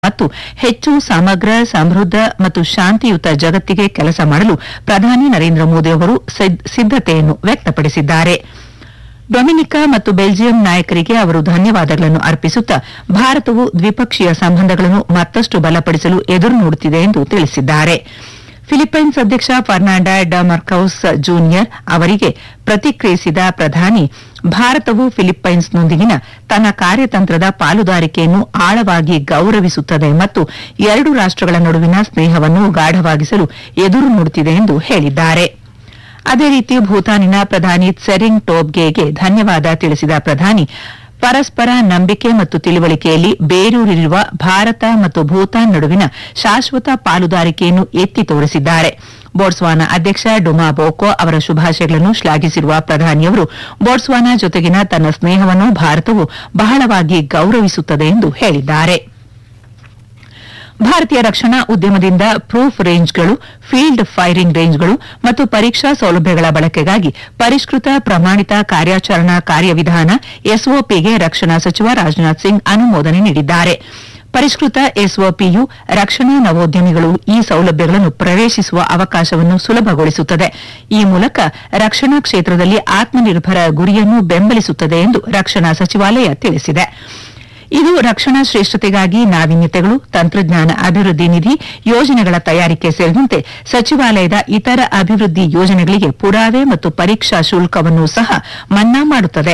ಮತ್ತು ಹೆಚ್ಚು ಸಮಗ್ರ ಸಮೃದ್ಧ ಮತ್ತು ಶಾಂತಿಯುತ ಜಗತ್ತಿಗೆ ಕೆಲಸ ಮಾಡಲು ಪ್ರಧಾನಿ ನರೇಂದ್ರ ಮೋದಿ ಅವರು ಸಿದ್ಧ- ಸಿದ್ಧತೆಯನ್ನು ವ್ಯಕ್ತಪಡಿಸಿದ್ದಾರೆ ಡೊಮಿನಿಕಾ ಮತ್ತು ಬೆಲ್ಜಿಯಂ ನಾಯಕರಿಗೆ ಅವರು ಧನ್ಯವಾದಗಳನ್ನು ಅರ್ಪಿಸುತ್ತಾ ಭಾರತವು ದ್ವಿಪಕ್ಷೀಯ ಸಂಬಂಧಗಳನ್ನು ಮತ್ತಷ್ಟು ಬಲಪಡಿಸಲು ಎದುರು ನೋಡುತ್ತಿದೆ ಎಂದು ತಿಳಿಸಿದ್ದಾರೆ ಫಿಲಿಪ್ಪೈನ್ಸ್ ಅಧ್ಯಕ್ಷ ಫರ್ನಾಂಡ ಡ ಮರ್ಕೌಸ್ ಜೂನಿಯರ್ ಅವರಿಗೆ ಪ್ರತಿಕ್ರಿಯಿಸಿದ ಪ್ರಧಾನಿ ಭಾರತವು ಫಿಲಿಪ್ಪೈನ್ಸ್ನೊಂದಿಗಿನ ತನ್ನ ಕಾರ್ಯತಂತ್ರದ ಪಾಲುದಾರಿಕೆಯನ್ನು ಆಳವಾಗಿ ಗೌರವಿಸುತ್ತದೆ ಮತ್ತು ಎರಡು ರಾಷ್ಟಗಳ ನಡುವಿನ ಸ್ನೇಹವನ್ನು ಗಾಢವಾಗಿಸಲು ಎದುರು ನೋಡುತ್ತಿದೆ ಎಂದು ಹೇಳಿದ್ದಾರೆ ಅದೇ ರೀತಿ ಭೂತಾನಿನ ಪ್ರಧಾನಿ ಸೆರಿಂಗ್ ಟೋಬ್ಗೆಗೆ ಧನ್ಯವಾದ ತಿಳಿಸಿದ ಪ್ರಧಾನಿ ಪರಸ್ಪರ ನಂಬಿಕೆ ಮತ್ತು ತಿಳುವಳಿಕೆಯಲ್ಲಿ ಬೇರೂರಿರುವ ಭಾರತ ಮತ್ತು ಭೂತಾನ್ ನಡುವಿನ ಶಾಶ್ವತ ಪಾಲುದಾರಿಕೆಯನ್ನು ಎತ್ತಿ ತೋರಿಸಿದ್ದಾರೆ ಬೋಟ್ಸ್ವಾನಾ ಅಧ್ಯಕ್ಷ ಡುಮಾ ಬೋಕೋ ಅವರ ಶುಭಾಶಯಗಳನ್ನು ಶ್ಲಾಘಿಸಿರುವ ಪ್ರಧಾನಿಯವರು ಬೋಟ್ಸ್ವಾನಾ ಜೊತೆಗಿನ ತನ್ನ ಸ್ನೇಹವನ್ನು ಭಾರತವು ಬಹಳವಾಗಿ ಗೌರವಿಸುತ್ತದೆ ಎಂದು ಹೇಳಿದ್ದಾರೆ ಭಾರತೀಯ ರಕ್ಷಣಾ ಉದ್ಯಮದಿಂದ ಪ್ರೂಫ್ ರೇಂಜ್ಗಳು ಫೀಲ್ಡ್ ಫೈರಿಂಗ್ ರೇಂಜ್ಗಳು ಮತ್ತು ಪರೀಕ್ಷಾ ಸೌಲಭ್ಯಗಳ ಬಳಕೆಗಾಗಿ ಪರಿಷ್ಕೃತ ಪ್ರಮಾಣಿತ ಕಾರ್ಯಾಚರಣಾ ಕಾರ್ಯವಿಧಾನ ಎಸ್ಒಪಿಗೆ ರಕ್ಷಣಾ ಸಚಿವ ರಾಜನಾಥ್ ಸಿಂಗ್ ಅನುಮೋದನೆ ನೀಡಿದ್ದಾರೆ ಪರಿಷ್ಕೃತ ಎಸ್ಒಪಿಯು ರಕ್ಷಣಾ ನವೋದ್ಯಮಿಗಳು ಈ ಸೌಲಭ್ಯಗಳನ್ನು ಪ್ರವೇಶಿಸುವ ಅವಕಾಶವನ್ನು ಸುಲಭಗೊಳಿಸುತ್ತದೆ ಈ ಮೂಲಕ ರಕ್ಷಣಾ ಕ್ಷೇತ್ರದಲ್ಲಿ ಆತ್ಮನಿರ್ಭರ ಗುರಿಯನ್ನು ಬೆಂಬಲಿಸುತ್ತದೆ ಎಂದು ರಕ್ಷಣಾ ಸಚಿವಾಲಯ ತಿಳಿಸಿದೆ ಇದು ರಕ್ಷಣಾ ಶ್ರೇಷ್ಠತೆಗಾಗಿ ನಾವೀನ್ಯತೆಗಳು ತಂತ್ರಜ್ಞಾನ ಅಭಿವೃದ್ಧಿ ನಿಧಿ ಯೋಜನೆಗಳ ತಯಾರಿಕೆ ಸೇರಿದಂತೆ ಸಚಿವಾಲಯದ ಇತರ ಅಭಿವೃದ್ಧಿ ಯೋಜನೆಗಳಿಗೆ ಪುರಾವೆ ಮತ್ತು ಪರೀಕ್ಷಾ ಶುಲ್ಕವನ್ನು ಸಹ ಮನ್ನಾ ಮಾಡುತ್ತದೆ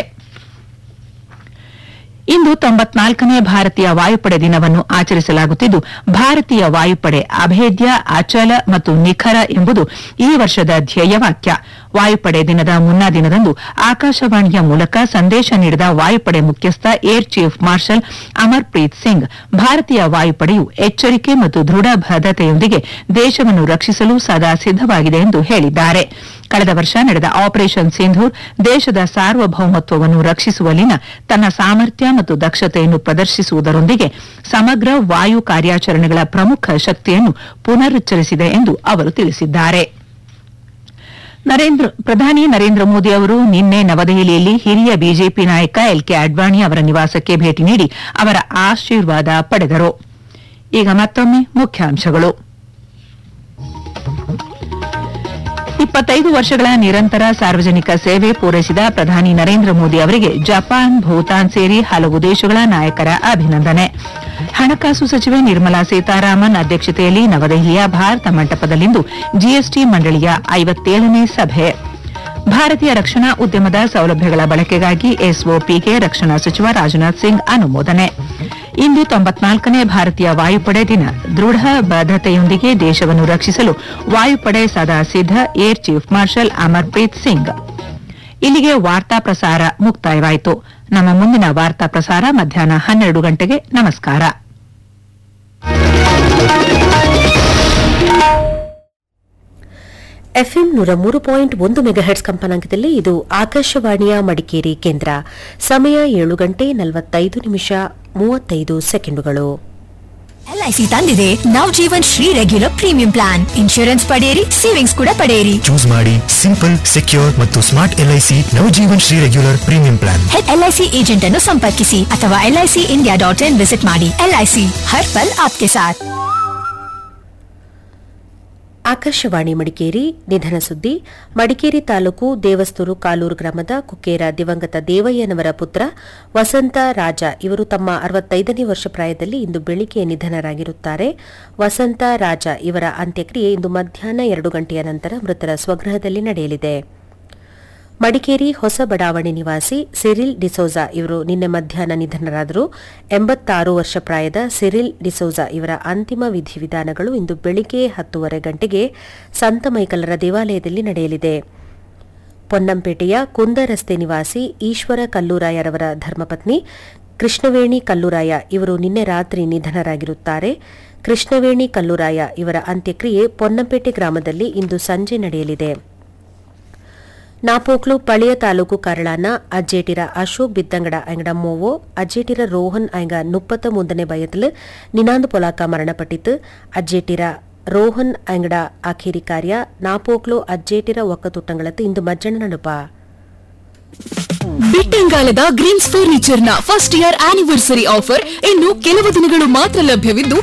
ಇಂದು ತೊಂಬತ್ನಾಲ್ಕನೇ ಭಾರತೀಯ ವಾಯುಪಡೆ ದಿನವನ್ನು ಆಚರಿಸಲಾಗುತ್ತಿದ್ದು ಭಾರತೀಯ ವಾಯುಪಡೆ ಅಭೇದ್ಯ ಅಚಲ ಮತ್ತು ನಿಖರ ಎಂಬುದು ಈ ವರ್ಷದ ಧ್ಯೇಯವಾಕ್ಯ ವಾಯುಪಡೆ ದಿನದ ಮುನ್ನಾ ದಿನದಂದು ಆಕಾಶವಾಣಿಯ ಮೂಲಕ ಸಂದೇಶ ನೀಡಿದ ವಾಯುಪಡೆ ಮುಖ್ಯಸ್ಥ air chief marshal Amarpreet Singh ಭಾರತೀಯ ವಾಯುಪಡೆಯು ಎಚ್ಚರಿಕೆ ಮತ್ತು ದೃಢ ಬದ್ಧತೆಯೊಂದಿಗೆ ದೇಶವನ್ನು ರಕ್ಷಿಸಲು ಸದಾ ಸಿದ್ದವಾಗಿದೆ ಎಂದು ಹೇಳಿದ್ದಾರೆ ಕಳೆದ ವರ್ಷ ನಡೆದ ಆಪರೇಷನ್ ಸಿಂಧೂರ್ ದೇಶದ ಸಾರ್ವಭೌಮತ್ವವನ್ನು ರಕ್ಷಿಸುವಲ್ಲಿನ ತನ್ನ ಸಾಮರ್ಥ್ಯ ಮತ್ತು ದಕ್ಷತೆಯನ್ನು ಪ್ರದರ್ಶಿಸುವುದರೊಂದಿಗೆ ಸಮಗ್ರ ವಾಯು ಕಾರ್ಯಾಚರಣೆಗಳ ಪ್ರಮುಖ ಶಕ್ತಿಯನ್ನು ಪುನರುಚ್ಚರಿಸಿದೆ ಎಂದು ಅವರು ತಿಳಿಸಿದ್ದಾರೆ ನರೇಂದ್ರ ಪ್ರಧಾನಿ ನರೇಂದ್ರ ಮೋದಿ ಅವರು ನಿನ್ನೆ ನವದೆಹಲಿಯಲ್ಲಿ ಹಿರಿಯ ಬಿಜೆಪಿ ನಾಯಕ ಎಲ್ ಕೆ ಅಡ್ವಾಣಿ ಅವರ ನಿವಾಸಕ್ಕೆ ಭೇಟಿ ನೀಡಿ ಅವರ ಆಶೀರ್ವಾದ ಪಡೆದರು ಈಗ ಮತ್ತೊಮ್ಮೆ ಮುಖ್ಯಾಂಶಗಳು ಇಪ್ಪತ್ತೈದು ವರ್ಷಗಳ ನಿರಂತರ ಸಾರ್ವಜನಿಕ ಸೇವೆ ಪೂರೈಸಿದ ಪ್ರಧಾನಿ ನರೇಂದ್ರ ಮೋದಿ ಅವರಿಗೆ ಜಪಾನ್ ಭೂತಾನ್ ಸೇರಿ ಹಲವು ದೇಶಗಳ ನಾಯಕರ ಅಭಿನಂದನೆ ಹಣಕಾಸು ಸಚಿವೆ ನಿರ್ಮಲಾ ಸೀತಾರಾಮನ್ ಅಧ್ಯಕ್ಷತೆಯಲ್ಲಿ ನವದೆಹಲಿಯ ಭಾರತ ಮಂಟಪದಲ್ಲಿಂದು ಜಿಎಸ್ಟಿ ಮಂಡಳಿಯ ಐವತ್ತೇಳನೇ ಸಭೆ ಭಾರತೀಯ ರಕ್ಷಣಾ ಉದ್ಯಮದ ಸೌಲಭ್ಯಗಳ ಬಳಕೆಗಾಗಿ ಎಸ್ಒಪಿಗೆ ರಕ್ಷಣಾ ಸಚಿವ ರಾಜನಾಥ್ ಸಿಂಗ್ ಅನುಮೋದನೆ ಇಂದು ತೊಂಬತ್ನಾಲ್ಕನೇ ಭಾರತೀಯ ವಾಯುಪಡೆ ದಿನ ದೃಢ ಬದ್ಧತೆಯೊಂದಿಗೆ ದೇಶವನ್ನು ರಕ್ಷಿಸಲು ವಾಯುಪಡೆ ಸದಾ ಸಿದ್ಧ air chief marshal Amarpreet Singh ಇಲ್ಲಿಗೆ ವಾರ್ತಾ ಪ್ರಸಾರ ಮುಕ್ತಾಯವಾಯಿತು ನಮ್ಮ ಮುಂದಿನ ವಾರ್ತಾ ಪ್ರಸಾರ ಮಧ್ಯಾಹ್ನ ಹನ್ನೆರಡು ಗಂಟೆಗೆ ನಮಸ್ಕಾರ ಎಫ್ಎಂ ನೂರ ಮೂರು ಪಾಯಿಂಟ್ ಒಂದು ಮೆಗಾಹೆಟ್ಸ್ ಕಂಪನಾಂಕದಲ್ಲಿ ಇದು ಆಕಾಶವಾಣಿಯ ಮಡಿಕೇರಿ ಕೇಂದ್ರ ಸಮಯ ಏಳು ಗಂಟೆ ನಲವತ್ತೈದು ನಿಮಿಷ ಮೂವತ್ತೈದು ಸೆಕೆಂಡುಗಳು ಎಲ್ಐಸಿ ತಂದಿದೆ Nav Jeevan Shree regular premium plan insurance ಪಡೆಯಿರಿ ಸೇವಿಂಗ್ಸ್ ಕೂಡ ಪಡೆಯಿರಿ ಚೂಸ್ ಮಾಡಿ ಸಿಂಪಲ್ ಸೆಕ್ಯೂರ್ ಮತ್ತು smart LIC Navjeevan Shree regular premium plan LIC agent ಅನ್ನು ಸಂಪರ್ಕಿಸಿ ಅಥವಾ LIC India dot in visit ಮಾಡಿ ಎಲ್ಐಸಿ ಹರ್ ಪಲ್ ಆಪ್ಕೆ ಸಾಥ್ ಆಕಾಶವಾಣಿ ಮಡಿಕೇರಿ ನಿಧನ ಸುದ್ದಿ ಮಡಿಕೇರಿ ತಾಲೂಕು ದೇವಸ್ತೂರು ಕಾಲೂರು ಗ್ರಾಮದ ಕುಕ್ಕೇರ ದಿವಂಗತ ದೇವಯ್ಯನವರ ಪುತ್ರ ವಸಂತ ರಾಜ ಇವರು ತಮ್ಮ ಅರವತ್ತೈದನೇ ವರ್ಷ ಪ್ರಾಯದಲ್ಲಿ ಇಂದು ಬೆಳಿಗ್ಗೆ ನಿಧನರಾಗಿರುತ್ತಾರೆ ವಸಂತ ರಾಜ ಇವರ ಅಂತ್ಯಕ್ರಿಯೆ ಇಂದು ಮಧ್ಯಾಹ್ನ ಎರಡು ಗಂಟೆಯ ನಂತರ ಮೃತರ ಸ್ವಗೃಹದಲ್ಲಿ ನಡೆಯಲಿದೆ ಮಡಿಕೇರಿ ಹೊಸ ಬಡಾವಣೆ ನಿವಾಸಿ ಸಿರಿಲ್ ಡಿಸೋಜಾ ಇವರು ನಿನ್ನೆ ಮಧ್ಯಾಹ್ನ ನಿಧನರಾದರು ಎಂಬತ್ತಾರು ವರ್ಷ ಪ್ರಾಯದ ಸಿರಿಲ್ ಡಿಸೋಜಾ ಇವರ ಅಂತಿಮ ವಿಧಿವಿಧಾನಗಳು ಇಂದು ಬೆಳಿಗ್ಗೆ ಹತ್ತೂವರೆ ಗಂಟೆಗೆ ಸಂತ ಮೈಕಲರ ದೇವಾಲಯದಲ್ಲಿ ನಡೆಯಲಿದೆ ಪೊನ್ನಂಪೇಟೆಯ ಕುಂದ ರಸ್ತೆ ನಿವಾಸಿ ಈಶ್ವರ ಕಲ್ಲೂರಾಯರವರ ಧರ್ಮಪತ್ನಿ ಕೃಷ್ಣವೇಣಿ ಕಲ್ಲೂರಾಯ ಇವರು ನಿನ್ನೆ ರಾತ್ರಿ ನಿಧನರಾಗಿರುತ್ತಾರೆ ಕೃಷ್ಣವೇಣಿ ಕಲ್ಲೂರಾಯ ಇವರ ಅಂತ್ಯಕ್ರಿಯೆ ಪೊನ್ನಂಪೇಟೆ ಗ್ರಾಮದಲ್ಲಿ ಇಂದು ಸಂಜೆ ನಡೆಯಲಿದೆ ನಾಪೋಕ್ಲು ಪಳೆಯ ತಾಲೂಕು ಕರಳಾನ ಅಜ್ಜೇಟಿರ ಅಶೋಕ್ ಬಿತ್ತಂಗಡ ಅಂಗಡ ಮೋವೋ ಅಜ್ಜೇಟಿರ ರೋಹನ್ ಅಂಗ ಮುಪ್ಪತ್ತ ಮೂಂದನೆ ಬಯತಲು ನಿನಾಂದು ಪೊಲಾಕ ಮರಣಪಟ್ಟಿತು ಅಜ್ಜೇಟಿರ ರೋಹನ್ ಅಂಗಡ ಆಖೇರಿ ಕಾರ್ಯ ನಾಪೋಕ್ಲು ಅಜ್ಜೇಟಿರ ಒಕ್ಕತುಟ್ಟಂಗಳತ್ತು ಇಂದು ಮಜ್ಜನ ನಡುಪ ಬಿಟ್ಟಂಗಾಲದ ಗ್ರೀನ್ಸ್ ಫರ್ನಿಚರ್ ನ ಫಸ್ಟ್ ಇಯರ್ ಆನಿವರ್ಸರಿ ಆಫರ್ ಇನ್ನು ಕೆಲವು ದಿನಗಳು ಮಾತ್ರ ಲಭ್ಯವಿದ್ದು